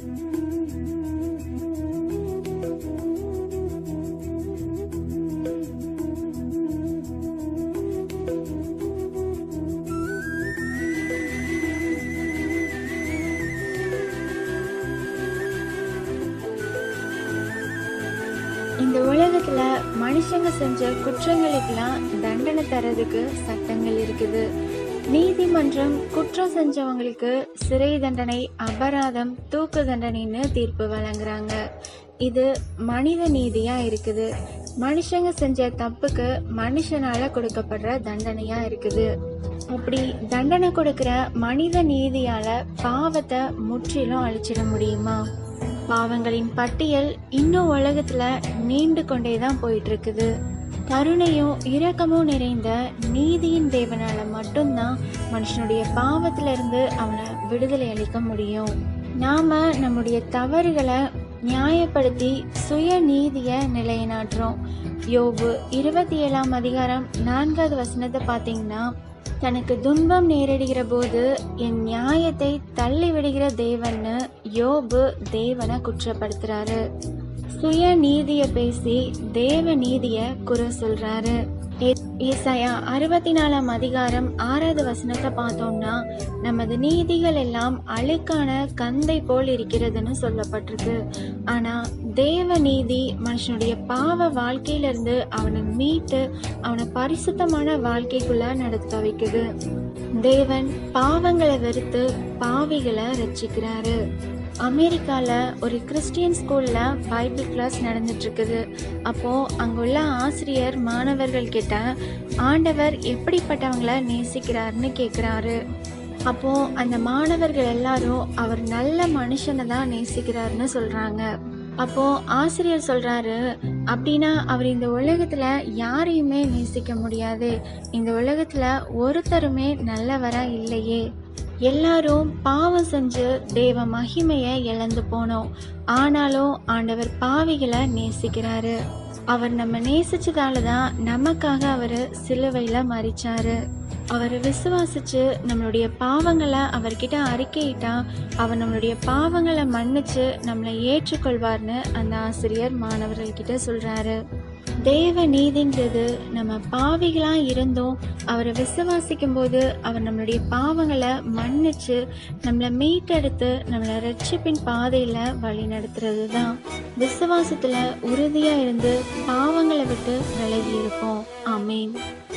இந்த உலகத்துல மனுஷங்க செஞ்ச குற்றங்களுக்கெல்லாம் தண்டனை தரதுக்கு சட்டங்கள் இருக்குது நீதிமன்றம் குற்றம் செஞ்சவங்களுக்கு சிறை தண்டனை அபராதம் தூக்கு தண்டனைன்னு தீர்ப்பு வழங்குறாங்க இது மனித நீதியா இருக்குது மனுஷங்க செஞ்ச தப்புக்கு மனுஷனால கொடுக்கப்படுற தண்டனையா இருக்குது அப்படி தண்டனை கொடுக்கிற மனித நீதியால பாவத்தை முற்றிலும் அழிச்சிட முடியுமா பாவங்களின் பட்டியல் இன்னும் உலகத்துல நீண்டு கொண்டே தான் போயிட்டு இருக்குது கருணையும் இரக்கமும் நிறைந்த நீதியின் தேவனால மட்டும்தான் மனுஷனுடைய பாவத்துல இருந்து அவனை விடுதலை அளிக்க முடியும் நாம நம்முடைய தவறுகளை நியாயப்படுத்தி சுய நீதிய நிலைநாட்டுறோம் யோபு இருபத்தி ஏழாம் அதிகாரம் நான்காவது வசனத்தை பார்த்தீங்கன்னா தனக்கு துன்பம் நேரிடுகிற போது என் நியாயத்தை தள்ளி விடுகிற தேவன்னு யோபு தேவனை குற்றப்படுத்துறாரு சுய நீதிய பேசி தேவ நீதிய குறை சொல்றாரு ஏ- ஏசாயா அறுபத்தி நாலாம் அதிகாரம் ஆறாவது வசனத்தை பார்த்தோம்னா நமது நீதிகள் எல்லாம் அழுக்கான கந்தை போல் இருக்கிறதுன்னு சொல்லப்பட்டிருக்கு ஆனா தேவ நீதி மனுஷனுடைய பாவ வாழ்க்கையில இருந்து அவனை மீட்டு அவனை பரிசுத்தமான வாழ்க்கைக்குள்ள நடத்த வைக்குது தேவன் பாவங்களை வெறுத்து பாவிகளை ரட்சிக்கிறாரு அமெரிக்கால ஒரு கிறிஸ்டியன் ஸ்கூல்ல பைபிள் கிளாஸ் நடந்துட்டு இருக்குது அப்போ அங்குள்ள ஆசிரியர் மாணவர்கள் கிட்ட ஆண்டவர் எப்படிப்பட்டவங்கள நேசிக்கிறாருன்னு கேக்குறாரு அப்போ அந்த மாணவர்கள் எல்லாரும் அவர் நல்ல மனுஷனை தான் நேசிக்கிறாருன்னு சொல்றாங்க அப்போ ஆசிரியர் சொல்றாரு அப்படின்னா அவர் இந்த உலகத்துல யாரையுமே நேசிக்க முடியாது இந்த உலகத்துல ஒருத்தருமே நல்லவரா இல்லையே எல்லாரும் பாவம் செஞ்சு தேவ மகிமையை இழந்து போனோம் ஆனாலும் ஆண்டவர் பாவிகளை நேசிக்கிறாரு அவர் நம்ம நேசிச்சதால தான் நமக்காக அவர் சிலுவையில மறிச்சாரு அவரை விசுவாசிச்சு நம்மளுடைய பாவங்களை அவர்கிட்ட அறிக்கையிட்டா அவர் நம்மளுடைய பாவங்களை மன்னிச்சு நம்மளை ஏற்றுக்கொள்வார்னு அந்த ஆசிரியர் மாணவர்கள்கிட்ட சொல்றாரு தேவ நீதின்றது நம்ம பாவிகளா இருந்தும் அவரை விசுவாசிக்கும் போது அவர் நம்மளுடைய பாவங்களை மன்னிச்சு நம்மளை மீட்டெடுத்து நம்மளை ரட்சிப்பின் பாதையில வழி நடத்துறது தான் விசுவாசத்துல உறுதியா இருந்து பாவங்களை விட்டு விலகி இருப்போம் ஆமீன்